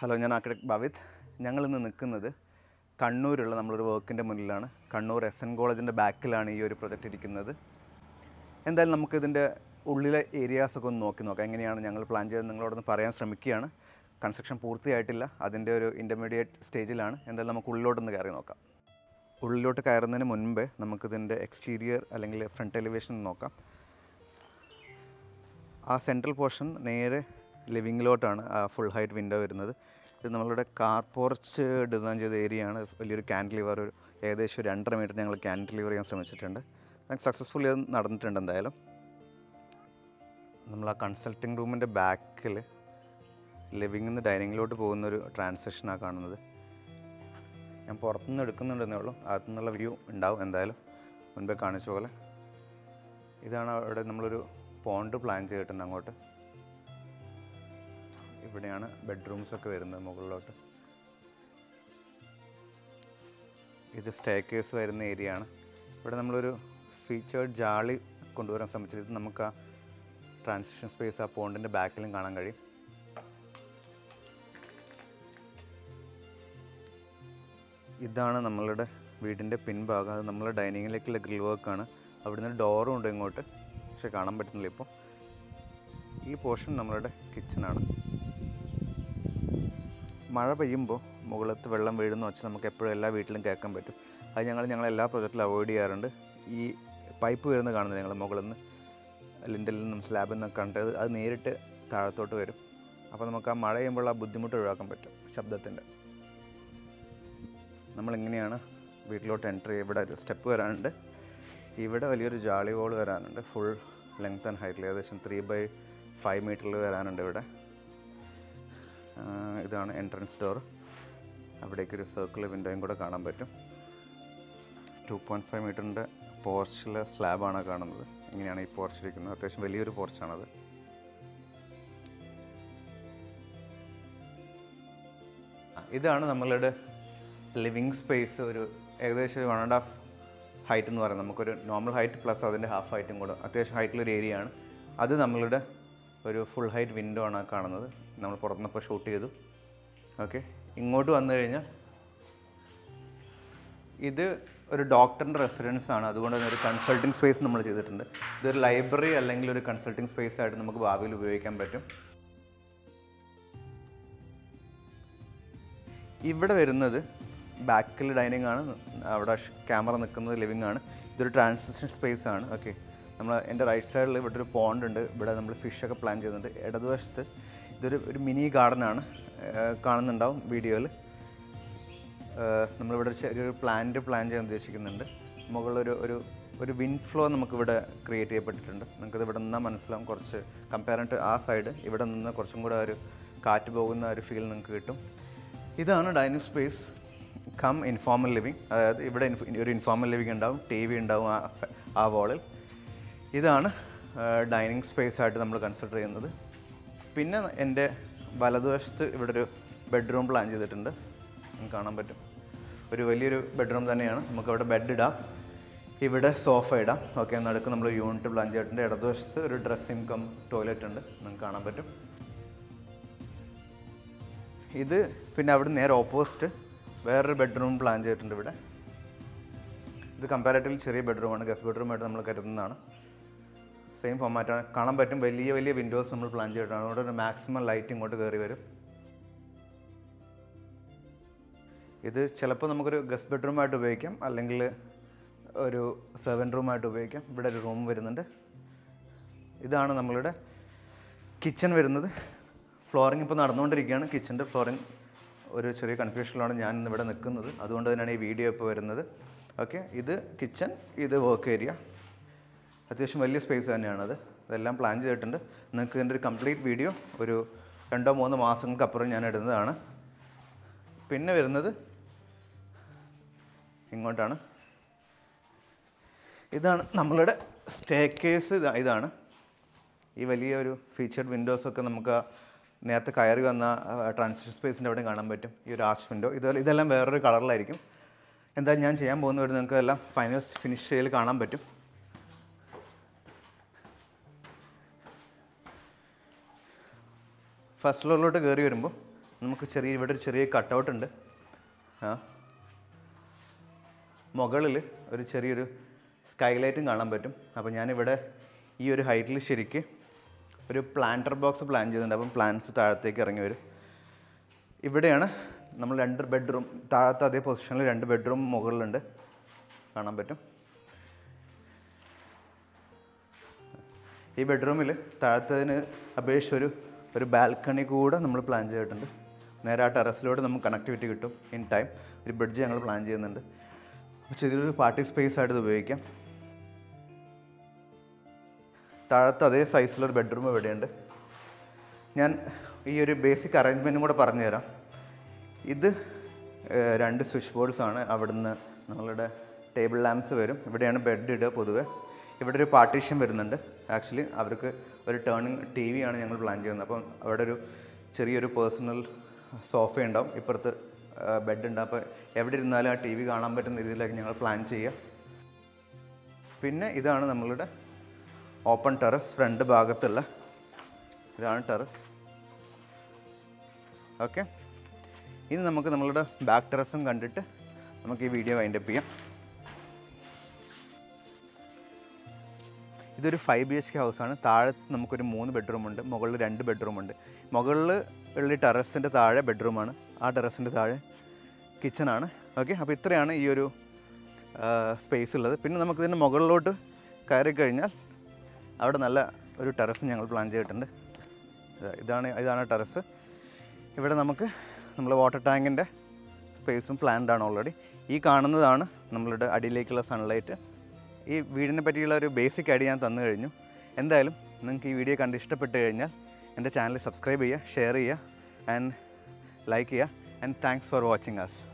hello ഞാൻ ആക്രക് ഭവിത് ഞങ്ങളിന്ന് നിൽക്കുന്നത് കണ്ണൂരുള്ള നമ്മളൊരു വർക്കിൻ്റെ മുന്നിലാണ് കണ്ണൂർ എസ് എൻ കോളേജിൻ്റെ ബാക്കിലാണ് ഈ ഒരു പ്രൊജക്റ്റ് ഇരിക്കുന്നത് എന്തായാലും നമുക്കിതിൻ്റെ ഉള്ളിലെ ഏരിയാസ് ഒക്കെ ഒന്ന് നോക്കി നോക്കാം എങ്ങനെയാണ് ഞങ്ങൾ പ്ലാൻ ചെയ്തത് നിങ്ങളോടൊന്ന് പറയാൻ ശ്രമിക്കുകയാണ് കൺസ്ട്രക്ഷൻ പൂർത്തിയായിട്ടില്ല അതിൻ്റെ ഒരു ഇൻ്റർമീഡിയറ്റ് സ്റ്റേജിലാണ് എന്തായാലും നമുക്ക് ഉള്ളിലോട്ടൊന്ന് കയറി നോക്കാം ഉള്ളിലോട്ട് കയറുന്നതിന് മുൻപേ നമുക്കിതിൻ്റെ എക്സ്റ്റീരിയർ അല്ലെങ്കിൽ ഫ്രണ്ട് എലിവേഷൻ നോക്കാം ആ സെൻട്രൽ പോർഷൻ നേരെ ലിവിങ്ങിലോട്ടാണ് ആ ഫുൾ ഹൈറ്റ് വിൻഡോ വരുന്നത് ഇത് നമ്മളുടെ കാർ പോർച്ച് ഡിസൈൻ ചെയ്ത ഏരിയ ആണ് വലിയൊരു ക്യാൻഡിലിവർ ഒരു ഏകദേശം ഒരു രണ്ടര മീറ്റർ ഞങ്ങൾ ക്യാൻഡിലിവർ ചെയ്യാൻ ശ്രമിച്ചിട്ടുണ്ട് അത് സക്സസ്ഫുള്ളി അത് നടന്നിട്ടുണ്ട് എന്തായാലും നമ്മൾ ആ കൺസൾട്ടിങ് റൂമിൻ്റെ ബാക്കിൽ ലിവിങ്ങിൽ നിന്ന് ഡൈനിങ്ങിലോട്ട് പോകുന്ന ഒരു ട്രാൻസാക്ഷനാണ് കാണുന്നത് ഞാൻ പുറത്തുനിന്ന് എടുക്കുന്നുണ്ടെന്നേ ഉള്ളൂ അകത്തുനിന്നുള്ള വ്യൂ ഉണ്ടാവും എന്തായാലും മുൻപേ കാണിച്ച പോലെ ഇതാണ് അവിടെ നമ്മളൊരു പോണ്ട് പ്ലാൻ ചെയ്തിട്ടുണ്ട് അങ്ങോട്ട് ഇവിടെയാണ് ബെഡ്റൂംസ് ഒക്കെ വരുന്നത് മുകളിലോട്ട് ഇത് സ്റ്റേ കേസ് വരുന്ന ഏരിയ ആണ് ഇവിടെ നമ്മളൊരു ഫീച്ചേർഡ് ജാളി കൊണ്ടുവരാൻ ശ്രമിച്ചത് ഇത് നമുക്ക് ആ ട്രാൻസിഷൻ സ്പേസ് ആ പോണ്ടിൻ്റെ ബാക്കിലും കാണാൻ കഴിയും ഇതാണ് നമ്മളുടെ വീടിൻ്റെ പിൻഭാഗം അത് നമ്മളെ ഡൈനിങ്ങിലേക്കുള്ള ഗ്രിൽ വർക്കാണ് അവിടുന്ന് ഡോറും ഉണ്ട് ഇങ്ങോട്ട് പക്ഷെ കാണാൻ പറ്റുന്നില്ല ഇപ്പോൾ ഈ പോർഷൻ നമ്മളുടെ കിച്ചണാണ് മഴ പെയ്യുമ്പോൾ മുകളത്ത് വെള്ളം വീഴുന്ന വെച്ച് നമുക്ക് എപ്പോഴും എല്ലാ വീട്ടിലും കേൾക്കാൻ പറ്റും അത് ഞങ്ങൾ ഞങ്ങൾ എല്ലാ പ്രൊജക്റ്റിലും അവോയ്ഡ് ചെയ്യാറുണ്ട് ഈ പൈപ്പ് വരുന്നത് കാണുന്നത് ഞങ്ങൾ മുകളിൽ നിന്ന് ലിൻഡലിൽ നിന്നും സ്ലാബിൽ നിന്നൊക്കെ കണ്ടത് അത് നേരിട്ട് താഴത്തോട്ട് വരും അപ്പോൾ നമുക്ക് ആ മഴ ചെയ്യുമ്പോൾ ആ ബുദ്ധിമുട്ട് ഒഴിവാക്കാൻ പറ്റും ശബ്ദത്തിൻ്റെ നമ്മളിങ്ങനെയാണ് വീട്ടിലോട്ട് എൻ്റർ ചെയ്യുക ഇവിടെ ഒരു സ്റ്റെപ്പ് വരാനുണ്ട് ഇവിടെ വലിയൊരു ജാളി വോൾ വരാനുണ്ട് ഫുൾ ലെങ്ത് ആൻഡ് ഹൈറ്റിൽ ഏകദേശം ത്രീ ബൈ ഫൈവ് മീറ്ററിൽ വരാനുണ്ട് ഇവിടെ ആ, ഇതാണ് എൻട്രൻസ് ഡോർ അവിടേക്കൊരു സർക്കിൾ വിൻഡോയും കൂടെ കാണാൻ പറ്റും ടു പോയിൻറ്റ് ഫൈവ് മീറ്ററിൻ്റെ പോർച്ചിലെ സ്ലാബാണ് കാണുന്നത് ഇങ്ങനെയാണ് ഈ പോർച്ചിരിക്കുന്നത് അത്യാവശ്യം വലിയൊരു പോർച്ചാണത് ഇതാണ് നമ്മളുടെ ലിവിങ് സ്പേസ് ഒരു ഏകദേശം വൺ ആൻഡ് ഹാഫ് ഹൈറ്റ് എന്ന് പറയുന്നത് നമുക്കൊരു നോർമൽ ഹൈറ്റ് പ്ലസ് അതിൻ്റെ ഹാഫ് ഹൈറ്റും കൂടെ അത്യാവശ്യം ഹൈറ്റിലൊരു ഏരിയ ആണ് അത് നമ്മളുടെ ഒരു ഫുൾ ഹൈറ്റ് വിൻഡോ ആണ് ആ കാണുന്നത് നമ്മൾ പുറത്തുനിന്നിപ്പോൾ ഷൂട്ട് ചെയ്തു ഓക്കെ ഇങ്ങോട്ട് വന്നു കഴിഞ്ഞാൽ ഇത് ഒരു ഡോക്ടറിൻ്റെ റെസിഡൻസ് ആണ് അതുകൊണ്ട് തന്നെ ഒരു കൺസൾട്ടിങ് സ്പേസ് നമ്മൾ ചെയ്തിട്ടുണ്ട് ഇതൊരു ലൈബ്രറി അല്ലെങ്കിൽ ഒരു കൺസൾട്ടിങ് സ്പേസ് ആയിട്ട് നമുക്ക് ഭാവിയിൽ ഉപയോഗിക്കാൻ പറ്റും ഇവിടെ വരുന്നത് ബാക്കിൽ ഡൈനിങ് ആണ് അവിടെ ക്യാമറ നിൽക്കുന്നത് ലിവിങ് ആണ് ഇതൊരു ട്രാൻസിഷൻ സ്പേസ് ആണ് ഓക്കെ നമ്മൾ എൻ്റെ റൈറ്റ് സൈഡിൽ ഇവിടെ ഒരു പോണ്ട് ഉണ്ട് ഇവിടെ നമ്മൾ ഫിഷൊക്കെ പ്ലാൻ ചെയ്യുന്നുണ്ട് ഇടതുവശത്ത് ഇതൊരു ഒരു മിനി ഗാർഡൻ ആണ് ഏഹ് കാണുന്നുണ്ടാവും വീഡിയോയിൽ നമ്മളിവിടെ ഒരു ചെറിയൊരു പ്ലാന്റ് പ്ലാൻ ചെയ്യാൻ ഉദ്ദേശിക്കുന്നുണ്ട് മുകളിലൊരു ഒരു ഒരു വിൻഡ് ഫ്ലോ നമുക്കിവിടെ ക്രിയേറ്റ് ചെയ്യപ്പെട്ടിട്ടുണ്ട് നമുക്കിത് ഇവിടെ നിന്നാൽ മനസ്സിലാവും കുറച്ച് കമ്പയർ ടു ആ സൈഡ് ഇവിടെ നിന്ന് കുറച്ചും കൂടെ ഒരു കാറ്റ് പോകുന്ന ഒരു ഫീൽ നിങ്ങൾക്ക് കിട്ടും ഇതാണ് dining space cum informal living അതായത് ഇവിടെ ഇൻഫ- ഒരു ഇൻഫോർമൽ ലിവിങ് ഉണ്ടാവും ടി വി ഉണ്ടാവും ആ സ- ആ വാളിൽ ഇതാണ് ഡൈനിങ് സ്പേസ് ആയിട്ട് നമ്മൾ കൺസിഡർ ചെയ്യുന്നത് പിന്നെ എൻ്റെ വലതുവശത്ത് ഇവിടെ ഒരു ബെഡ്റൂം പ്ലാൻ ചെയ്തിട്ടുണ്ട് നിങ്ങൾക്ക് കാണാൻ പറ്റും ഒരു വലിയൊരു ബെഡ്റൂം തന്നെയാണ് നമുക്ക് അവിടെ ബെഡ് ഇടാം ഇവിടെ സോഫ ഇടാം ഓക്കെ നടുക്ക് നമ്മൾ യൂണിറ്റ് പ്ലാൻ ചെയ്തിട്ടുണ്ട് ഇടതുവശത്ത് ഒരു ഡ്രസ്സിങ് കം ടോയ്ലറ്റ് ഉണ്ട് നിങ്ങൾക്ക് കാണാൻ പറ്റും ഇത് പിന്നെ അവിടെ നേരെ ഓപ്പോസിറ്റ് വേറൊരു ബെഡ്റൂം പ്ലാൻ ചെയ്തിട്ടുണ്ട് ഇവിടെ ഇത് കമ്പാരറ്റീവ്ലി ചെറിയ ബെഡ്റൂമാണ് ഗസ്റ്റ് ബെഡ്റൂമായിട്ട് നമ്മൾ കരുതുന്നതാണ് സെയിം ഫോമാറ്റാണ് കാണാൻ പറ്റും വലിയ വലിയ വിൻഡോസ് നമ്മൾ പ്ലാൻ ചെയ്തിട്ടാണ് അതുകൊണ്ട് ഒരു മാക്സിമം ലൈറ്റ് ഇങ്ങോട്ട് കയറി വരും ഇത് ചിലപ്പോൾ നമുക്കൊരു ഗസ്റ്റ് ബെഡ്റൂമായിട്ട് ഉപയോഗിക്കാം അല്ലെങ്കിൽ ഒരു സെവൻ റൂമായിട്ട് ഉപയോഗിക്കാം ഇവിടെ ഒരു റൂം വരുന്നുണ്ട് ഇതാണ് നമ്മളുടെ കിച്ചൺ വരുന്നത് ഫ്ലോറിംഗ് ഇപ്പോൾ നടന്നുകൊണ്ടിരിക്കുകയാണ് കിച്ചൻ്റെ ഫ്ലോറിംഗ് ഒരു ചെറിയ കൺഫ്യൂഷനിലാണ് ഞാൻ ഇന്ന് ഇവിടെ നിൽക്കുന്നത് അതുകൊണ്ട് തന്നെയാണ് ഈ വീഡിയോ ഇപ്പോൾ വരുന്നത് ഓക്കെ ഇത് കിച്ചൺ ഇത് വർക്ക് ഏരിയ അത്യാവശ്യം വലിയ സ്പേസ് തന്നെയാണത് ഇതെല്ലാം പ്ലാൻ ചെയ്തിട്ടുണ്ട് നിങ്ങൾക്ക് ഇതിൻ്റെ ഒരു കംപ്ലീറ്റ് വീഡിയോ ഒരു രണ്ടോ മൂന്നോ മാസങ്ങൾക്കപ്പുറം ഞാൻ ഇടുന്നതാണ് പിന്നെ വരുന്നത് ഇങ്ങോട്ടാണ് ഇതാണ് നമ്മളുടെ സ്റ്റേ കേസ് ഇതാണ് ഈ വലിയ ഒരു ഫീച്ചർഡ് വിൻഡോസൊക്കെ നമുക്ക് ആ നേരത്തെ കയറി വന്ന ട്രാൻസിഷൻ സ്പേസിൻ്റെ അവിടെയും കാണാൻ പറ്റും ഈ ഒരു ആർച്ച് വിൻഡോ ഇത് ഇതെല്ലാം വേറൊരു കളറിലായിരിക്കും എന്തായാലും ഞാൻ ചെയ്യാൻ പോകുന്നവർ നിങ്ങൾക്ക് എല്ലാം ഫൈനൽ ഫിനിഷ് ചെയ്യൽ കാണാൻ പറ്റും ഫസ്റ്റ് ഫ്ലോറിലോട്ട് കയറി വരുമ്പോൾ നമുക്ക് ചെറിയ ഇവിടെ ഒരു ചെറിയ കട്ടൗട്ട് ഉണ്ട് ആ മുകളിൽ ഒരു ചെറിയൊരു സ്കൈലൈറ്റും കാണാൻ പറ്റും അപ്പോൾ ഞാനിവിടെ ഈ ഒരു ഹൈറ്റിൽ ശരിക്ക് ഒരു പ്ലാന്റർ ബോക്സ് പ്ലാൻ ചെയ്യുന്നുണ്ട് അപ്പം പ്ലാന്റ്സ് താഴത്തേക്ക് ഇറങ്ങി വരും ഇവിടെയാണ് നമ്മൾ രണ്ട് ബെഡ്റൂം താഴത്തെ അതേ പൊസിഷനിൽ രണ്ട് ബെഡ്റൂം മുകളിലുണ്ട് കാണാൻ പറ്റും ഈ ബെഡ്റൂമിൽ താഴത്തതിന് അപേക്ഷിച്ച് ഒരു ഒരു ബാൽക്കണി കൂടെ നമ്മൾ പ്ലാൻ ചെയ്തിട്ടുണ്ട് നേരെ ആ ടെറസിലൂടെ നമുക്ക് കണക്ടിവിറ്റി കിട്ടും ഇൻ ടൈം ഒരു ബ്രിഡ്ജ് ഞങ്ങൾ പ്ലാൻ ചെയ്യുന്നുണ്ട് പക്ഷേ ഇതിലൊരു പാർട്ടി സ്പേസ് ആയിട്ട് ഇത് ഉപയോഗിക്കാം താഴത്തെ അതേ സൈസിലൊരു ബെഡ്റൂം ഇവിടെയുണ്ട് ഞാൻ ഈ ഒരു ബേസിക് അറേഞ്ച്മെൻറ്റും കൂടെ പറഞ്ഞു തരാം ഇത് ഏഹ്, രണ്ട് സ്വിച്ച് ബോർഡ്സ് ആണ് അവിടുന്ന് നമ്മളുടെ ടേബിൾ ലാംപ്സ് വരും ഇവിടെയാണ് ബെഡ് ഇടുക പൊതുവെ ഇവിടെ ഒരു പാർട്ടീഷൻ വരുന്നുണ്ട് ആക്ച്വലി അവർക്ക് ഒരു ടേണിങ് ടി വി ആണ് ഞങ്ങൾ പ്ലാൻ ചെയ്യുന്നത് അപ്പം അവിടെ ഒരു ചെറിയൊരു പേഴ്സണൽ സോഫ ഉണ്ടാവും ഇപ്പുറത്ത് ബെഡ് ഉണ്ട് അപ്പോൾ എവിടെ ഇരുന്നാലും ആ ടി വി കാണാൻ പറ്റുന്ന രീതിയിലേക്ക് ഞങ്ങൾ പ്ലാൻ ചെയ്യുക പിന്നെ ഇതാണ് നമ്മളുടെ ഓപ്പൺ ടെറസ് ഫ്രണ്ട് ഭാഗത്തുള്ള ഇതാണ് ടെറസ് ഓക്കെ ഇനി നമുക്ക് നമ്മളുടെ ബാക്ക് ടെറസും കണ്ടിട്ട് നമുക്ക് ഈ വീഡിയോ വൈൻഡപ്പ് ചെയ്യാം ഇതൊരു ഫൈവ് ബി എച്ച് കെ ഹൗസാണ് താഴെ നമുക്കൊരു മൂന്ന് ബെഡ്റൂം ഉണ്ട് മുകളിൽ രണ്ട് ബെഡ്റൂം ഉണ്ട് മുകളിൽ ഉള്ള ടെറസിൻ്റെ താഴെ ബെഡ്റൂമാണ് ആ ടെറസിൻ്റെ താഴെ കിച്ചണാണ് ഓക്കെ അപ്പോൾ ഇത്രയാണ് ഈ ഒരു സ്പേസ് ഉള്ളത് പിന്നെ നമുക്ക് ഇതിൻ്റെ മുകളിലോട്ട് കയറി കഴിഞ്ഞാൽ അവിടെ നല്ല ഒരു ടെറസ് ഞങ്ങൾ പ്ലാൻ ചെയ്തിട്ടുണ്ട് ഇതാ- ഇതാണ് ഇതാണ് ടെറസ് ഇവിടെ നമുക്ക് നമ്മൾ വാട്ടർ ടാങ്കിൻ്റെ സ്പേസും പ്ലാൻഡ് ആണ് ഓൾറെഡി ഈ കാണുന്നതാണ് നമ്മളുടെ അടിയിലേക്കുള്ള സൺലൈറ്റ് ഈ വീടിനെ പറ്റിയുള്ള ഒരു ബേസിക് ഐഡിയ ഞാൻ തന്നു കഴിഞ്ഞു എന്തായാലും നിങ്ങൾക്ക് ഈ വീഡിയോ കണ്ട് ഇഷ്ടപ്പെട്ട് കഴിഞ്ഞാൽ എൻ്റെ ചാനൽ സബ്സ്ക്രൈബ് ചെയ്യുക ഷെയർ ചെയ്യുക ആൻഡ് ലൈക്ക് ചെയ്യുക and thanks for watching us